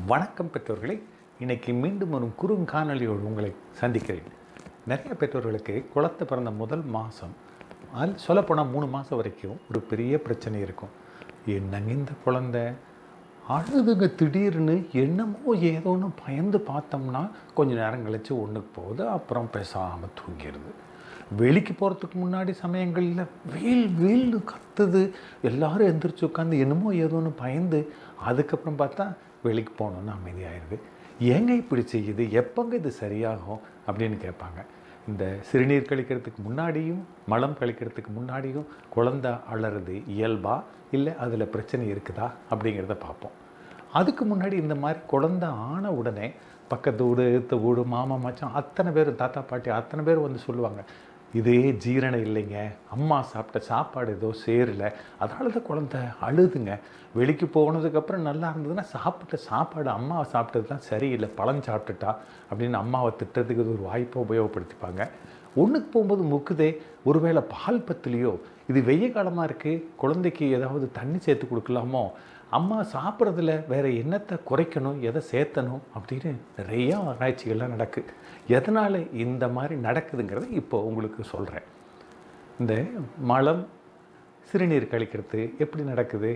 வணக்கம் பெற்றோர்களே இன்னைக்கு மீண்டும் ஒரு குறுங்காணொலியோடு உங்களை சந்திக்கிறேன் நிறைய பெற்றோர்களுக்கு குழந்தை பிறந்த முதல் மாதம் அது சொல்லப்போனால் மூணு மாதம் வரைக்கும் ஒரு பெரிய பிரச்சனை இருக்கும் என்னங்க இந்த குழந்தை அழுதுங்க திடீர்னு என்னமோ ஏதோன்னு பயந்து பார்த்தோம்னா கொஞ்ச நேரம் கழிச்சு ஒன்றுக்கு போகுது அப்புறம் பேசாமல் தூங்கிடுது வெளிக்கு போகிறதுக்கு முன்னாடி சமயங்களில் வெயில் வெயில் கத்துது எல்லாரும் எந்திரிச்சு உட்காந்து என்னமோ ஏதோன்னு பயந்து அதுக்கப்புறம் பார்த்தா வெளிக்கு போகணுன்னு அமைதியாயிருது ஏங்க இப்படி செய்யுது எப்போங்க இது சரியாகும் அப்படின்னு கேட்பாங்க இந்த சிறுநீர் கழிக்கிறதுக்கு முன்னாடியும் மலம் கழிக்கிறதுக்கு முன்னாடியும் குழந்தை அலறது இயல்பா இல்லை அதில் பிரச்சனை இருக்குதா அப்படிங்கிறத பார்ப்போம் அதுக்கு முன்னாடி இந்த மாதிரி குழந்தை ஆன உடனே பக்கத்து வீடு எடுத்த வீடு மாமா மச்சான் அத்தனை பேர் தாத்தா பாட்டி அத்தனை பேர் வந்து சொல்லுவாங்க இதே ஜீரணம் இல்லைங்க அம்மா சாப்பிட்ட சாப்பாடு ஏதோ சேரல அதனால தான் குழந்தை அழுதுங்க வெளிக்கு போனதுக்கப்புறம் நல்லா இருந்ததுன்னா சாப்பிட்ட சாப்பாடு அம்மா சாப்பிட்டது தான் சரியில்லை பழம் சாப்பிட்டுட்டா அப்படின்னு அம்மாவை திட்டத்துக்கு இது ஒரு வாய்ப்பை உபயோகப்படுத்திப்பாங்க ஒன்றுக்கு போகும்போது முக்குதே ஒருவேளை பால் பத்துலையோ இது வெய்ய காலமாக இருக்குது குழந்தைக்கு ஏதாவது தண்ணி சேர்த்து கொடுக்கலாமோ அம்மா சாப்பிட்றதுல வேறு என்னத்தை குறைக்கணும் எதை சேர்த்தணும் அப்படின்னு நிறைய ஆராய்ச்சிகள்லாம் நடக்கு எதனால் இந்த மாதிரி நடக்குதுங்கிறத இப்போ உங்களுக்கு சொல்கிறேன் இந்த மலம் சிறுநீர் கழிக்கிறது எப்படி நடக்குது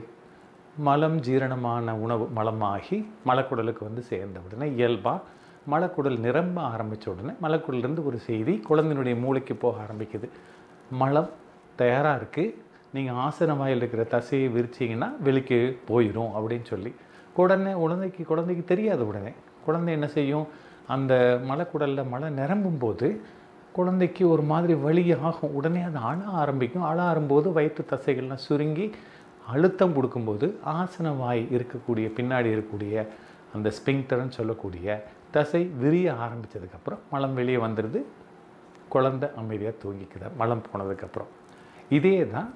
மலம் ஜீரணமான உணவு மலமாகி மலக்குடலுக்கு வந்து சேர்ந்த உடனே இயல்பாக மலக்குடல் நிரம்ப ஆரம்பித்த உடனே மலக்குடலேருந்து ஒரு செய்தி குழந்தையினுடைய மூளைக்கு போக ஆரம்பிக்குது மலம் தயாராக இருக்குது நீங்கள் ஆசன வாயில் இருக்கிற தசையை விரிச்சிங்கன்னா வெளிக்கு போயிடும் அப்படின்னு சொல்லி உடனே குழந்தைக்கு குழந்தைக்கு தெரியாது உடனே குழந்தை என்ன செய்யும் அந்த மலக்குடலில் மலை நிரம்பும் போது குழந்தைக்கு ஒரு மாதிரி வலி ஆகும் உடனே அது அழ ஆரம்பிக்கும் அழ ஆரம்போது வயிற்று தசைகள்லாம் சுருங்கி அழுத்தம் கொடுக்கும்போது ஆசன வாய் இருக்கக்கூடிய பின்னாடி இருக்கக்கூடிய அந்த ஸ்பிங்டர்னு சொல்லக்கூடிய தசை விரிய ஆரம்பித்ததுக்கப்புறம் மலம் வெளியே வந்துடுது குழந்தை அமைதியாக தூங்கிக்குது மலம் போனதுக்கப்புறம் இதே தான்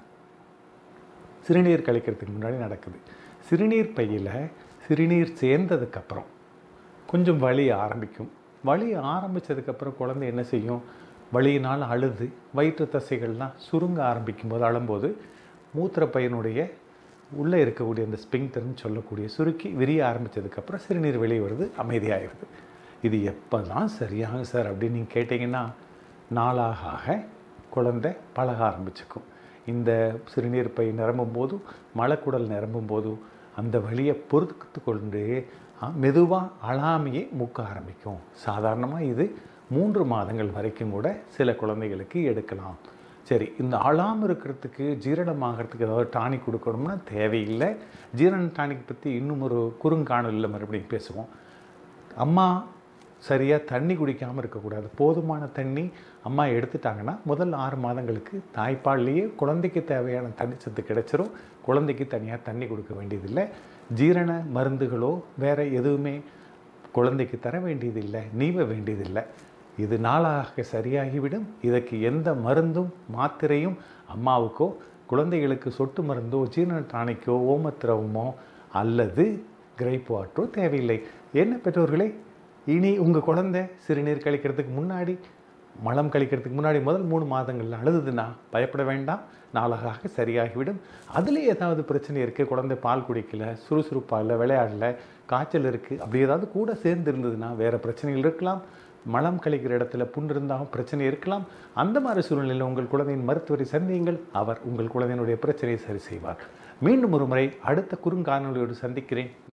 சிறுநீர் கழிக்கிறதுக்கு முன்னாடி நடக்குது சிறுநீர் பையில் சிறுநீர் சேர்ந்ததுக்கப்புறம் கொஞ்சம் வலி ஆரம்பிக்கும் வலி ஆரம்பித்ததுக்கப்புறம் குழந்தை என்ன செய்யும் வலியினால் அழுது வயிற்று தசைகள்லாம் சுருங்க ஆரம்பிக்கும் போது அழும்போது மூத்திரப்பையனுடைய உள்ளே இருக்கக்கூடிய அந்த ஸ்பிங்டர்னு சொல்லக்கூடிய சுருக்கி விரிய ஆரம்பித்ததுக்கப்புறம் சிறுநீர் வெளியே வருது அமைதியாகிடுது இது எப்போ தான் சரியாகும் சார் அப்படின்னு நீங்கள் கேட்டிங்கன்னா நாளாக ஆக குழந்தை பழக ஆரம்பிச்சுக்கும் இந்த சிறுநீர் பை நிரம்பும் போதும் மலக்குடல் நிரம்பும் போதும் அந்த வழியை பொறுத்து கொண்டு மெதுவாக அழாமையே மூக்க ஆரம்பிக்கும் சாதாரணமாக இது மூன்று மாதங்கள் வரைக்கும் கூட சில குழந்தைகளுக்கு எடுக்கலாம் சரி இந்த அழாமல் இருக்கிறதுக்கு ஜீரணமாகறதுக்கு ஏதாவது டானிக் கொடுக்கணும்னா தேவையில்லை ஜீரண டானிக் பற்றி இன்னும் ஒரு குறுங்காணலில் மறுபடியும் பேசுவோம் அம்மா சரியாக தண்ணி குடிக்காமல் இருக்கக்கூடாது போதுமான தண்ணி அம்மா எடுத்துட்டாங்கன்னா முதல் ஆறு மாதங்களுக்கு தாய்ப்பால்லையே குழந்தைக்கு தேவையான தண்ணிச்சத்து கிடைச்சிரும் குழந்தைக்கு தனியாக தண்ணி கொடுக்க வேண்டியதில்லை ஜீரண மருந்துகளோ வேறு எதுவுமே குழந்தைக்கு தர வேண்டியதில்லை நீவ வேண்டியதில்லை இது நாளாக சரியாகிவிடும் இதற்கு எந்த மருந்தும் மாத்திரையும் அம்மாவுக்கோ குழந்தைகளுக்கு சொட்டு மருந்தோ ஜீரண டானிக்கோ ஓமத்திரவமோ அல்லது கிரைப் வாட்டரோ தேவையில்லை என்ன பெற்றோர்களே இனி உங்கள் குழந்தை சிறுநீர் கழிக்கிறதுக்கு முன்னாடி மலம் கழிக்கிறதுக்கு முன்னாடி முதல் மூணு மாதங்களில் அழுதுதுன்னா பயப்பட வேண்டாம் நாளாக சரியாகிவிடும் அதில் ஏதாவது பிரச்சனை இருக்குது குழந்தை பால் குடிக்கல சுறுசுறுப்பாக இல்லை விளையாடல காய்ச்சல் இருக்குது அப்படி ஏதாவது கூட சேர்ந்து இருந்ததுன்னா வேறு பிரச்சனைகள் இருக்கலாம் மலம் கழிக்கிற இடத்துல புண் இருந்தாலும் பிரச்சனை இருக்கலாம் அந்த மாதிரி சூழ்நிலையில் உங்கள் குழந்தையின் மருத்துவரை சந்தியுங்கள் அவர் உங்கள் குழந்தையினுடைய பிரச்சனையை சரி செய்வார் மீண்டும் ஒரு முறை அடுத்த குறுங்காணொலியோடு சந்திக்கிறேன்